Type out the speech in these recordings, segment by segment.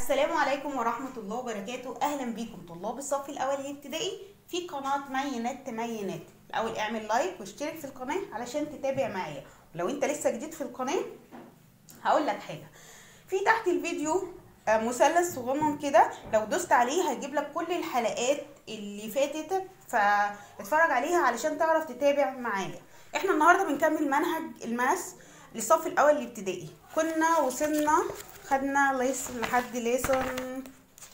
السلام عليكم ورحمة الله وبركاته أهلا بيكم طلاب الصف الأول الابتدائي في قناة مينات تمينات الأول اعمل لايك واشترك في القناة علشان تتابع معايا ولو أنت لسه جديد في القناة هقول لك حاجة في تحت الفيديو آه، مثلث صغنن كده لو دوست عليه هيجيب لك كل الحلقات اللي فاتت فاتفرج عليها علشان تعرف تتابع معايا احنا النهارده بنكمل منهج الماس للصف الاول الابتدائي كنا وصلنا خدنا ليسن لحد ليسن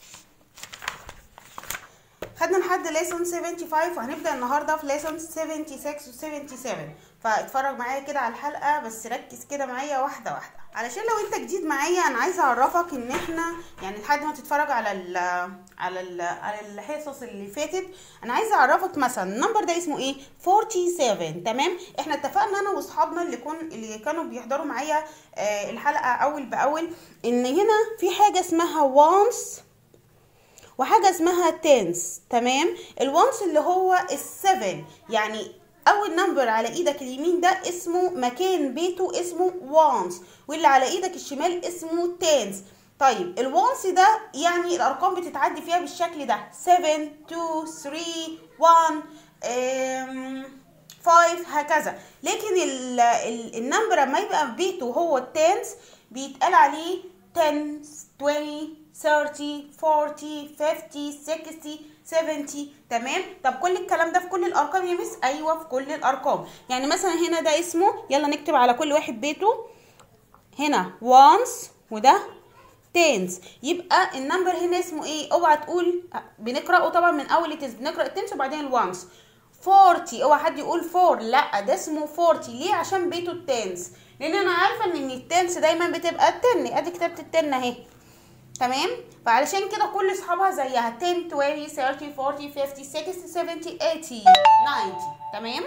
خدنا لحد ليسون 75 وهنبدا النهارده في ليسون 76 و 77 فاتفرج معايا كده على الحلقه بس ركز كده معايا واحده واحده علشان لو انت جديد معايا انا عايزه اعرفك ان احنا يعني لحد ما تتفرج على ال على ال على الحصص اللي فاتت انا عايزه اعرفك مثلا النمبر ده اسمه ايه 47 تمام احنا اتفقنا انا واصحابنا اللي كون اللي كانوا بيحضروا معايا آه الحلقه اول باول ان هنا في حاجه اسمها once وحاجه اسمها تنس تمام الوانس اللي هو السفن يعني اول نمبر على ايدك اليمين ده اسمه مكان بيته اسمه وانس واللي على ايدك الشمال اسمه تنس طيب الوانس ده يعني الارقام بتتعدي فيها بالشكل ده 7 2 3 1 أم، 5 هكذا لكن ال- ال- النمبر لما يبقى بيته هو التنس بيتقال عليه 10 20 30 40 50 60 70 تمام طب كل الكلام ده في كل الارقام يا مس ايوه في كل الارقام يعني مثلا هنا ده اسمه يلا نكتب على كل واحد بيته هنا وانس وده تنس يبقى النمبر هنا اسمه ايه اوعى تقول بنقراه طبعا من اول التنس بنقرا التنس وبعدين الوانس 40 اوعى حد يقول 4 لا ده اسمه 40 ليه عشان بيته التنس لان انا عارفه ان التنس دايما بتبقى التن ادي كتابه التن اهي تمام فعلشان كده كل اصحابها زيها 10 20 30 40 50 60 70 80 90 تمام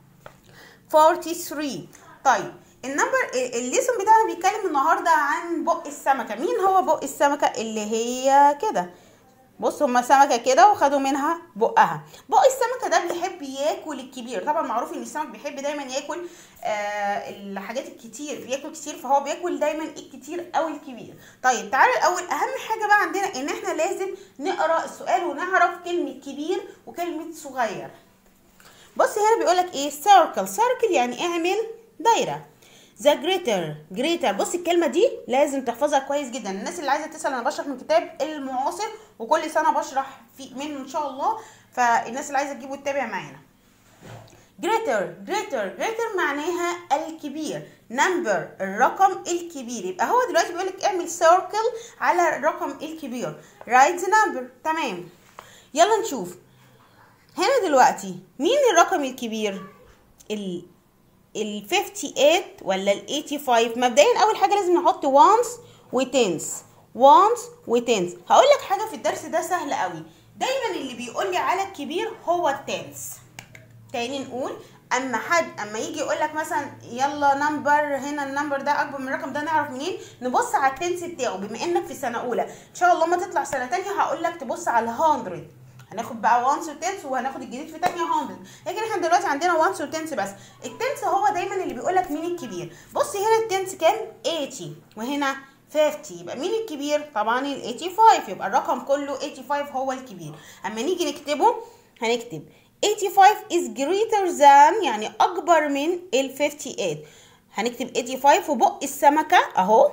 43 طيب النمبر الليسون بتاعنا بيتكلم النهارده عن بق السمكه مين هو بق السمكه اللي هي كده بص هما سمكه كده وخدوا منها بقها بق السمكه ده بيحب ياكل الكبير طبعا معروف ان السمك بيحب دايما ياكل آه الحاجات الكتير بياكل كتير فهو بياكل دايما الكتير او الكبير طيب تعالوا الاول اهم حاجه بقى عندنا ان احنا لازم نقرا السؤال ونعرف كلمه كبير وكلمه صغير بص هنا بيقولك ايه circle circle يعني اعمل دايره ذا جريتر جريتر بص الكلمه دي لازم تحفظها كويس جدا الناس اللي عايزه تسال انا بشرح من كتاب المعاصر وكل سنه بشرح في منه ان شاء الله فالناس اللي عايزه تجيبه تتابع معانا جريتر جريتر جريتر معناها الكبير نمبر الرقم الكبير يبقى هو دلوقتي بيقول لك اعمل سيركل على الرقم الكبير رايت نمبر تمام يلا نشوف هنا دلوقتي مين الرقم الكبير ال ال 58 ولا ال 85 مبدئيا اول حاجه لازم نحط وانس وتنس وانس وتنس هقول لك حاجه في الدرس ده سهل قوي دايما اللي بيقول لي على الكبير هو التنس تاني نقول اما حد اما يجي يقول لك مثلا يلا نمبر هنا النمبر ده اكبر من الرقم ده نعرف منين نبص على التنس بتاعه بما انك في سنه اولى ان شاء الله ما تطلع سنه تانية هقول لك تبص على 100 هناخد بقى وانس وتنس وهناخد الجديد في تانية 100 لكن احنا دلوقتي عندنا وانس وتنس بس التنس هو دايما اللي بيقول لك مين الكبير بص هنا التنس كام 80 وهنا 50 يبقى مين الكبير طبعا ال 85 يبقى الرقم كله 85 هو الكبير اما نيجي نكتبه هنكتب 85 is greater than يعني اكبر من ال 58 هنكتب 85 وبق السمكه اهو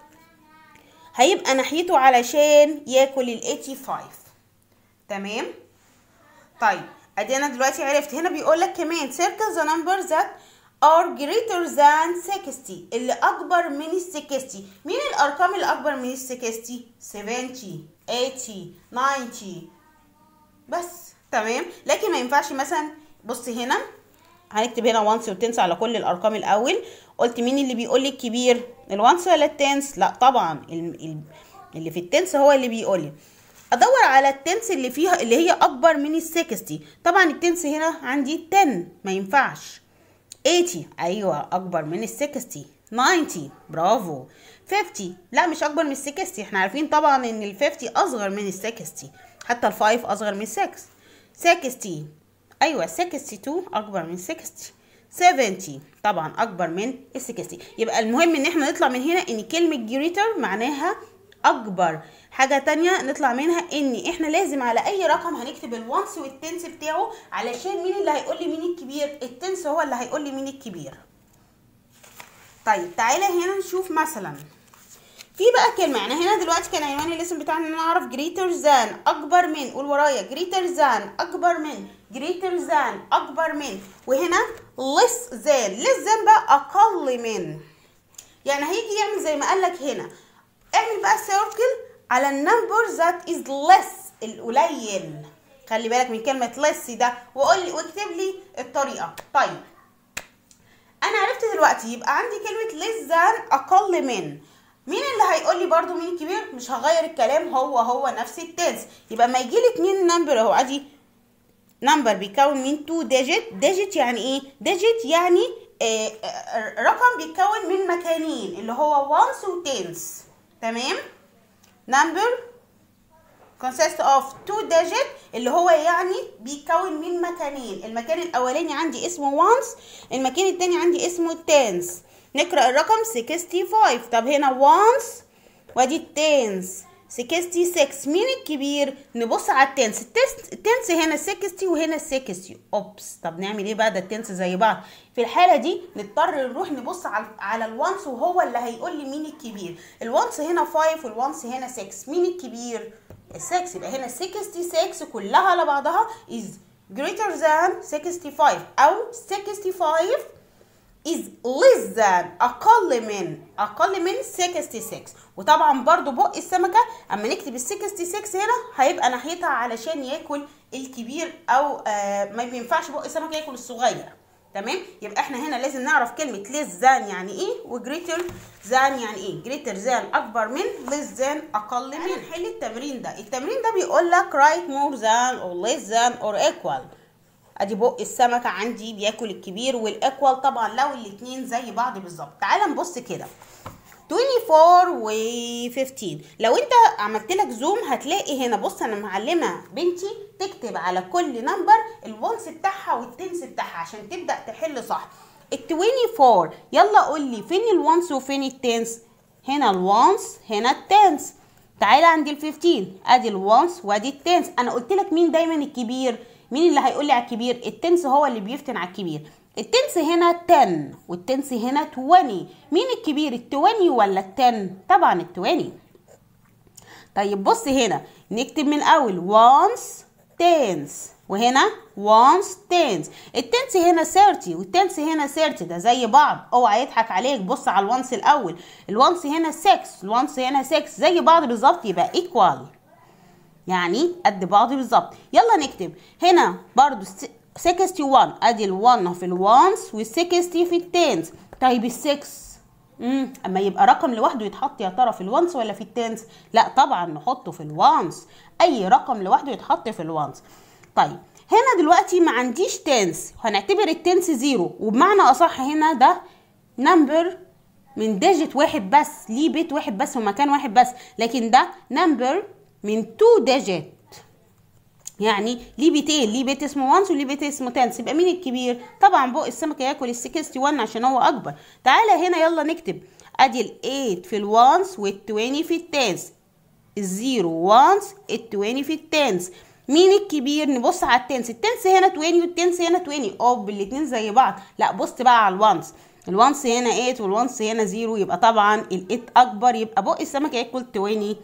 هيبقى ناحيته علشان ياكل ال 85 تمام طيب ادي انا دلوقتي عرفت هنا بيقول لك كمان circle the numbers that are greater than 60 اللي اكبر من ال 60 مين الارقام اللي اكبر من ال 60 70 80 90 بس تمام لكن ما ينفعش مثلا بص هنا هنكتب هنا وانس وتنس على كل الارقام الاول قلت مين اللي بيقول لي الكبير الوانس ولا التنس لا طبعا ال- ال- اللي في التنس هو اللي بيقول لي ادور على التنس اللي فيها اللي هي اكبر من ال 60 طبعا التنس هنا عندي 10 ما ينفعش 80 ايوه اكبر من ال 60 90 برافو 50 لا مش اكبر من ال 60 احنا عارفين طبعا ان ال 50 اصغر من ال 60 حتى ال 5 اصغر من 6 60 ايوه 62 اكبر من 60 70 طبعا اكبر من ال 60 يبقى المهم ان احنا نطلع من هنا ان كلمه جريتر معناها اكبر حاجة تانية نطلع منها ان احنا لازم على اي رقم هنكتب الوانس والتنس بتاعه علشان مين اللي هيقول لي مين الكبير التنس هو اللي هيقول لي مين الكبير طيب تعالى هنا نشوف مثلا في بقى كلمة يعني هنا دلوقتي كان عنوان الاسم بتاعنا ان انا اعرف greater than اكبر من قول ورايا greater than اكبر من greater than اكبر من وهنا less than less than بقى اقل من يعني هيجي يعمل زي ما قالك هنا اعمل بقى circle على النمبر that is less القليل خلي بالك من كلمة less ده وقول لي واكتب لي الطريقة طيب انا عرفت دلوقتي يبقى عندي كلمة less than اقل من مين اللي هيقول لي برضو مين الكبير مش هغير الكلام هو هو نفس التنس يبقى ما يجي لي اتنين نمبر اهو ادي نمبر بيكون من 2 ديجيت ديجيت يعني ايه ديجيت يعني آه آه رقم بيتكون من مكانين اللي هو وانس وتنس تمام نمبر consist of two digit اللي هو يعني بيتكون من مكانين المكان الاولاني عندي اسمه once المكان التاني عندي اسمه tens نقرا الرقم 65 طب هنا once وادي التنس 66 مين الكبير نبص على التنس التنس, التنس هنا 60 وهنا 60 اوبس طب نعمل ايه بقى ده التنس زي بعض في الحاله دي نضطر نروح نبص على على الوانس وهو اللي هيقول لي مين الكبير الوانس هنا 5 والوانس هنا 6 مين الكبير ال 6 يبقى هنا 66 كلها على بعضها is greater than 65 او 65 is less than اقل من اقل من 66 وطبعا برضو بق السمكه اما نكتب ال 66 هنا هيبقى ناحيتها علشان ياكل الكبير او آه ما بينفعش بق السمكه ياكل الصغير تمام يبقى احنا هنا لازم نعرف كلمه less than يعني ايه وجريتر than يعني ايه greater than اكبر من less than اقل من نحل التمرين ده التمرين ده بيقول لك write more than or less than or equal ادي بق السمكه عندي بياكل الكبير والايكوال طبعا لو الاتنين زي بعض بالظبط تعال نبص كده 24 و 15 لو انت عملت لك زوم هتلاقي هنا بص انا معلمه بنتي تكتب على كل نمبر الونس بتاعها والتنس بتاعها عشان تبدا تحل صح ال 24 يلا قول لي فين الونس وفين التنس هنا الونس هنا التنس تعالى عند ال 15 ادي الونس وادي التنس انا قلت لك مين دايما الكبير مين اللي هيقول لي على الكبير التنس هو اللي بيفتن على الكبير التنس هنا 10 والتنس هنا 20 مين الكبير ال 20 ولا ال 10 طبعا ال 20 طيب بص هنا نكتب من اول once tens وهنا once tens التنس هنا 30 والتنس هنا 30 ده زي بعض اوعى يضحك عليك بص على الوانس الاول الوانس هنا 6 الوانس هنا 6 زي بعض بالظبط يبقى equal يعني قد بعض بالظبط يلا نكتب هنا برضو 61 ادي ال1 في الوانس وال60 في التنس طيب ال6 امم اما يبقى رقم لوحده يتحط يا ترى في الوانس ولا في التنس لا طبعا نحطه في الوانس اي رقم لوحده يتحط في الوانس طيب هنا دلوقتي ما عنديش تنس هنعتبر التنس زيرو وبمعنى اصح هنا ده نمبر من ديجيت واحد بس ليه بيت واحد بس ومكان واحد بس لكن ده نمبر من تو ديجيت يعني ليه بيتين ليه بيت اسمه وانس وليه بيت اسمه تنس يبقى مين الكبير طبعا بق السمكه ياكل ال 61 عشان هو اكبر تعالى هنا يلا نكتب ادي ال 8 في الوانس وال 20 في التنس الزيرو وانس ال 20 في التنس مين الكبير نبص على التنس التنس هنا 20 والتنس هنا 20 اوب الاتنين زي بعض لا بص بقى على الوانس الوانس هنا 8 والوانس هنا 0 يبقى طبعا ال 8 اكبر يبقى بق السمكه ياكل 28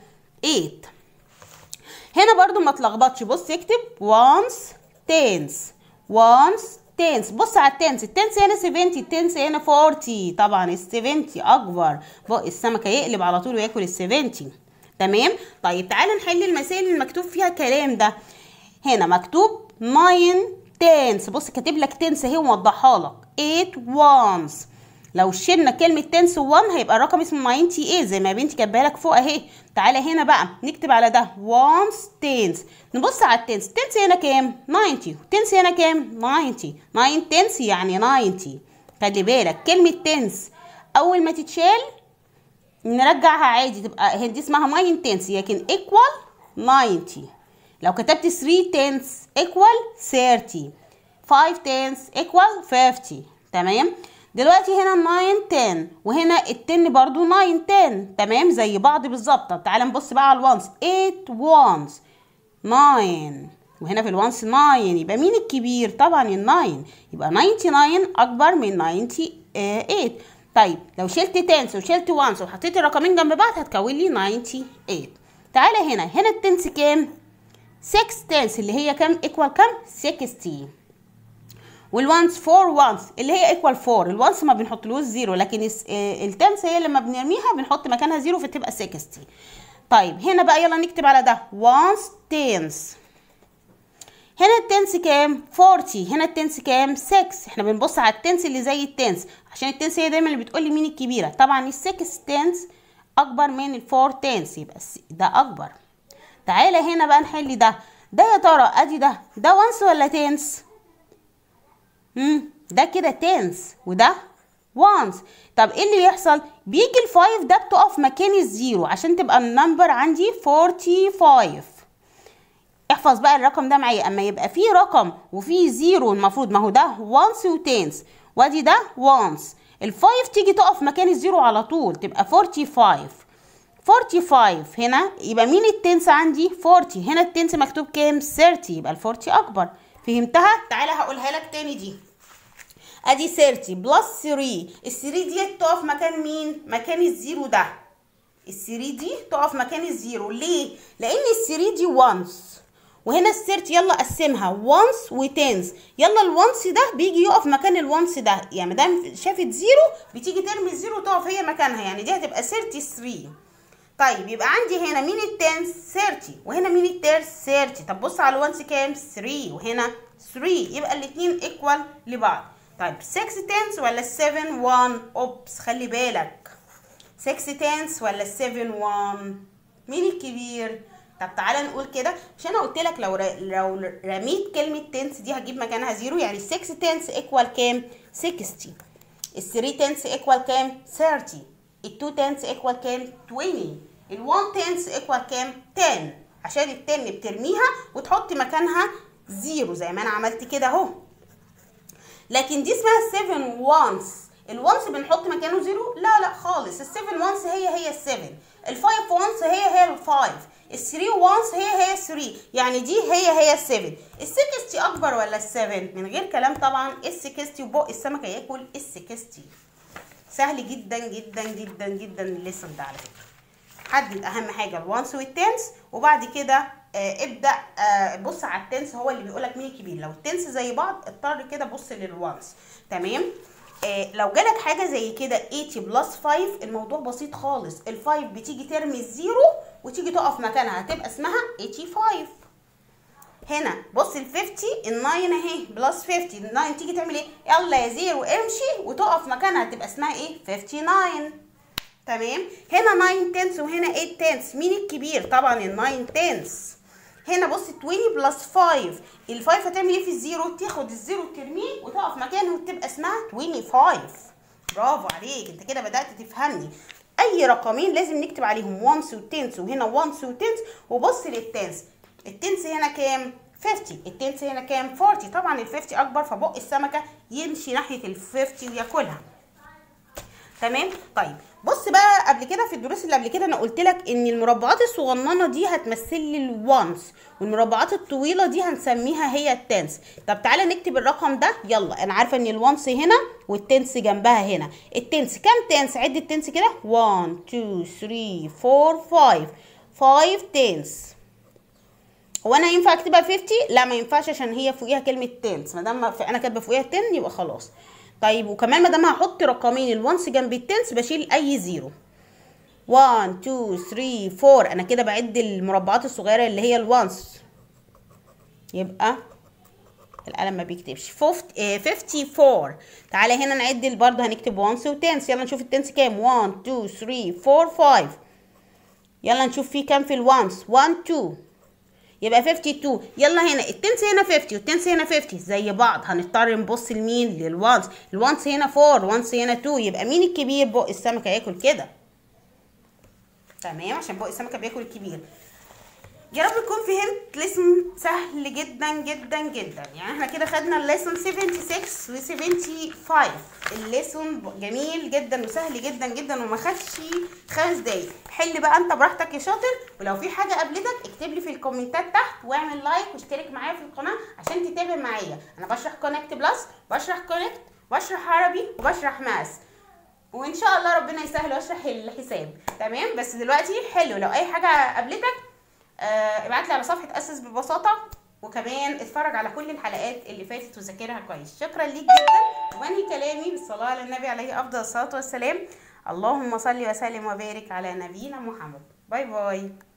هنا برضو ما تلخبطش بص اكتب once tens once tens بص على التنس التنس هنا 70 التنس هنا 40 طبعا ال 70 اكبر بق السمكه يقلب على طول وياكل ال 70 تمام طيب تعالى نحل المسائل اللي مكتوب فيها الكلام ده هنا مكتوب 9 tens بص كاتب لك تنس اهي وموضحها لك 8 ones لو شلنا كلمة تنس 1 هيبقى الرقم اسمه 98 زي ما بنتي كاتباها لك فوق اهي تعالى هنا بقى نكتب على ده وانس تنس نبص على التنس تنس هنا كام 90 تنس هنا كام 90 9 تنس يعني 90 خلي بالك كلمة تنس أول ما تتشال نرجعها عادي تبقى هي دي اسمها 9 تنس لكن ايكوال 90 لو كتبت 3 تنس ايكوال 30 5 تنس ايكوال 50 تمام دلوقتي هنا 9 10 وهنا التن برضو 9 10 تمام زي بعض بالظبط طب تعالى نبص بقى على الوانس 8 وانس 9 وهنا في الوانس 9 يبقى مين الكبير طبعا ال 9 يبقى 99 اكبر من 98 طيب لو شلت تنس وشلت وانس وحطيت الرقمين جنب بعض هتكون لي 98 تعالى هنا هنا التنس كام 6 تنس اللي هي كام ايكوال كام 60 والوانس 4 وانس اللي هي ايكوال 4 الوانس ما بنحطلوش زيرو لكن التنس هي لما بنرميها بنحط مكانها زيرو فتبقى 60 طيب هنا بقى يلا نكتب على ده وانس تنس هنا التنس كام 40 هنا التنس كام 6 احنا بنبص على التنس اللي زي التنس عشان التنس هي دايما اللي بتقول لي مين الكبيره طبعا ال 6 تنس اكبر من ال 4 تنس يبقى ده اكبر تعالى هنا بقى نحل ده ده يا ترى ادي ده ده وانس ولا تنس امم ده كده تنس وده وانس طب ايه اللي يحصل بيجي الفايف ده بتقف مكان الزيرو عشان تبقى النمبر عندي 45 احفظ بقى الرقم ده معايا اما يبقى فيه رقم وفيه زيرو المفروض ما هو ده وانس وتنس وادي ده وانس الفايف تيجي تقف مكان الزيرو على طول تبقى 45 45 هنا يبقى مين التنس عندي 40 هنا التنس مكتوب كام 30 يبقى ال 40 اكبر فهمتها تعالى هقولها لك تاني دي ادي 30 بلس 3 ال 3 دي تقف مكان مين مكان الزيرو ده ال 3 دي تقف مكان الزيرو ليه لان ال 3 دي وانس وهنا السيرت يلا قسمها وانس وتنس يلا الوانس ده بيجي يقف مكان الوانس ده يعني ما دام شافت زيرو بتيجي ترمي الزيرو تقف هي مكانها يعني دي هتبقى 33 طيب يبقى عندي هنا مين التنس 30 وهنا مين الترس 30 طب بص على الوانس كام 3 وهنا 3 يبقى الاثنين ايكوال لبعض طيب 6 تنس ولا 7 1 اوبس خلي بالك 6 تنس ولا 7 1 مين الكبير طب تعالى نقول كده مش انا قلت لك لو ر... لو رميت كلمه تنس دي هجيب مكانها زيرو يعني 6 تنس ايكوال كام 60 ال 3 تنس ايكوال كام 30 ال 2 تنس ايكوال كام 20 ال 1 تنس ايكوال كام 10 عشان ال 10 بترميها وتحط مكانها زيرو زي ما انا عملت كده اهو لكن دي اسمها 7 وانس الوانس بنحط مكانه زيرو لا لا خالص ال 7 وانس هي هي ال 7 ال 5 وانس هي هي ال 5 ال 3 وانس هي هي ال 3 يعني دي هي هي ال 7 ال 60 اكبر ولا ال 7 من غير كلام طبعا ال 60 وبق السمكه ياكل ال 60 سهل جدا جدا جدا جدا الليسن ده على فكره حدد اهم حاجه الوانس والتنس وبعد كده آه ابدا آه بص على التنس هو اللي بيقولك مين الكبير لو التنس زي بعض اضطر كده بص للوانس تمام آه لو جالك حاجه زي كده 80 بلس 5 الموضوع بسيط خالص ال5 بتيجي ترمي الزيرو وتيجي تقف مكانها هتبقى اسمها 85 هنا بص ال 50 ال 9 اهي بلس 50 ال 9 تيجي تعمل ايه يلا يا زيرو امشي وتقف مكانها تبقى اسمها ايه 59 تمام هنا 9 تنس وهنا 8 تنس مين الكبير طبعا ال 9 تنس هنا بص 20 بلس 5 ال 5 هتعمل ايه في الزيرو تاخد الزيرو ترميه وتقف مكانه وتبقى اسمها 25 برافو عليك انت كده بدات تفهمني اي رقمين لازم نكتب عليهم وانس وتنس وهنا وانس وتنس وبص للتنس التنس هنا كام 50 التنس هنا كام 40 طبعا ال 50 اكبر فبق السمكه يمشي ناحيه ال 50 وياكلها تمام طيب بص بقى قبل كده في الدروس اللي قبل كده انا قلت لك ان المربعات الصغننه دي هتمثل لي الوانس والمربعات الطويله دي هنسميها هي التنس طب تعالى نكتب الرقم ده يلا انا عارفه ان الوانس هنا والتنس جنبها هنا التنس كام تنس عد التنس كده 1 2 3 4 5 5 تنس هو انا ينفع اكتبها 50 لا ما ينفعش عشان هي فوقيها كلمه تنس ما دام انا كاتبه فوقيها 10 يبقى خلاص طيب وكمان ما دام هحط رقمين الوانس جنب التنس بشيل اي زيرو 1 2 3 4 انا كده بعد المربعات الصغيره اللي هي الوانس يبقى القلم ما بيكتبش 54 تعالى هنا نعد برضه هنكتب وانس وتنس يلا نشوف التنس كام 1 2 3 4 5 يلا نشوف فيه كام في الوانس 1 2 يبقى 52 يلا هنا التنس هنا 50 والتنس هنا 50 زي بعض هنضطر نبص لمين للوانس الوانس هنا 4 الوانس هنا 2 يبقى مين الكبير بق السمكه ياكل كده تمام عشان بق السمكه بياكل الكبير يا رب تكون فهمت ليسون سهل جدا جدا جدا يعني احنا كده خدنا الليسون 76 و 75 الليسون جميل جدا وسهل جدا جدا وما خدش خمس دقايق حل بقى انت براحتك يا شاطر ولو في حاجه قابلتك اكتب لي في الكومنتات تحت واعمل لايك واشترك معايا في القناه عشان تتابع معايا انا بشرح كونكت بلس بشرح كونكت بشرح عربي وبشرح ماس وان شاء الله ربنا يسهل واشرح الحساب تمام بس دلوقتي حلو لو اي حاجه قابلتك آه، ابعت لي على صفحه اسس ببساطه وكمان اتفرج على كل الحلقات اللي فاتت وذاكرها كويس شكرا ليك جدا وانهي كلامي بالصلاه على النبي عليه افضل الصلاه والسلام اللهم صل وسلم وبارك على نبينا محمد باي باي